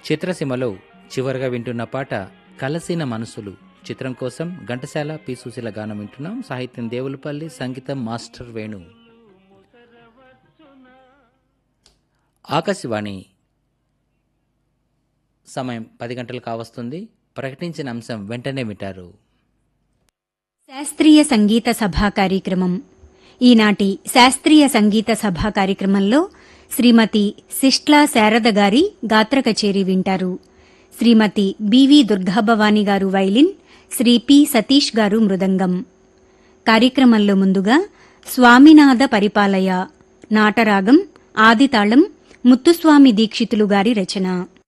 చిత్రసీమలో చివరగా వింటున్న పాట కలసిన మనసులు చిత్రం కోసం ఘంటసాల పి సుశీల గానం వింటున్నాం సాహిత్యం దేవులపల్లి సంగీతం మాస్టర్ వేణు ఆకాశవాణి సమయం పది గంటలు కావస్తుంది ప్రకటించిన అంశం వెంటనే వింటారు శాస్త్రీయ సంగీత సభా కార్యక్రమం ఈనాటి శాస్త్రీయ సంగీత సభా కార్యక్రమంలో శ్రీమతి సిష్ట్లా శారద గారి గాత్ర కచేరీ వింటారు శ్రీమతి బివి దుర్గాభవాని గారు వైలిన్ శ్రీ పి సతీష్ గారు మృదంగం కార్యక్రమంలో ముందుగా స్వామినాథ పరిపాలయ నాటరాగం ఆదితాళం ముత్తుస్వామి దీక్షితులు గారి రచన